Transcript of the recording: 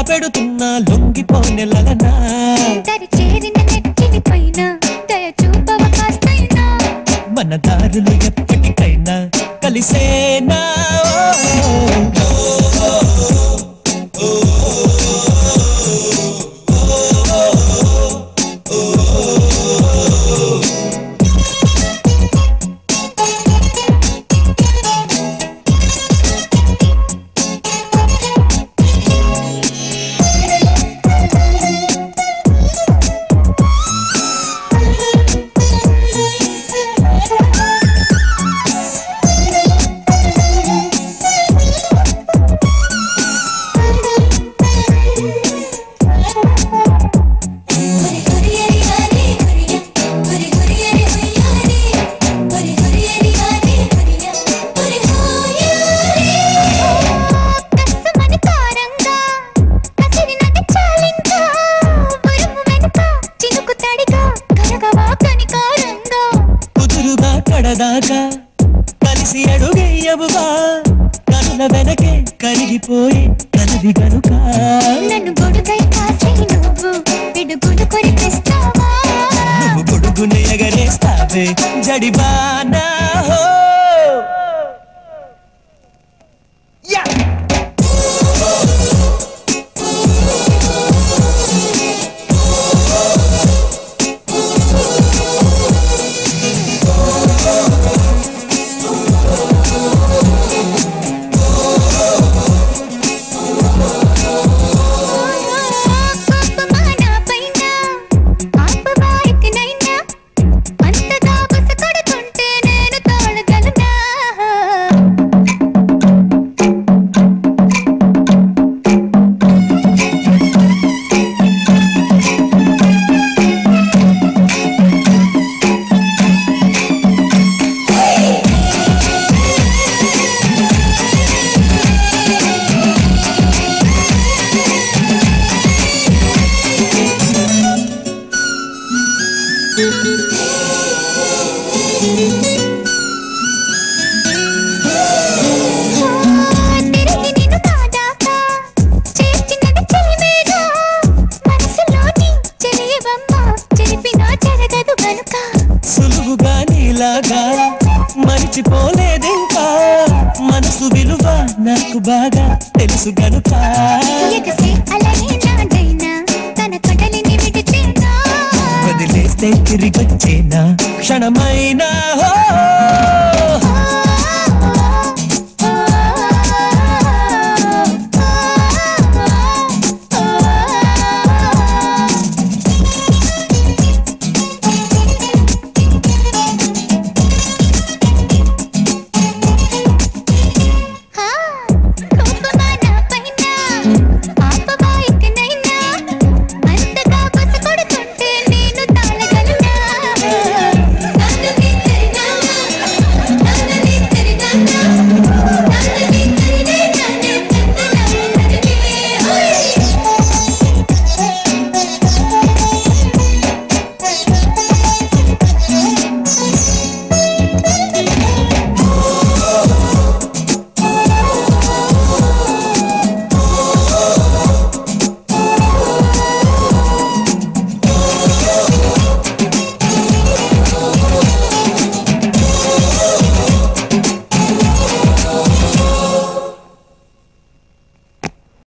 పెడుతున్నా లొంగిపోనెలనా దరి చేరిన నెట్టిని పైన దయ చూపవ కాస్తైనా మన దారులు ఎప్పటికైనా కలిసేనా హరి హరి హరి హరి హరియా హరి హరి హరి హయ్యారి హరి హరి హరి హరి హరియా హరి హోయారి కసమని కారంగా కసిరినది చాలింకా వరుము వెనుక చినుకు తడిగా కరగవా కనికారంగా కుదురుగా కడదాకా కలిసి అడుగేయవుగా కనుల వెనకే కరిగిపోయి కలది గనుక నన్ను గొడుగై కాసే నువ్వు పిడుగులు కొరికిస్తావా నువ్వు గొడుగుని ఎగరేస్తావే జడివానా హో యా కోపమా నా పైన ఆపవా ఇకనైనా అంతగా బుస కొడుతుంటే నేను తోడగలనా తిరిగి నిన్ను కాదాకా చేర్చినది చెలిమేగా మనసులోని చెలియవమ్మ చెరిపిన జరగదు గనుక సులువుగా నీలాగా మరిచిపోలేదింకా మనసు విలువ నాకు బాగా తెలుసు గనుక ఎగసే అలనే నాడైనా తన కడలిని విడిచేనా వదిలేస్తే తిరిగొచ్చేనా క్షణమైనా హో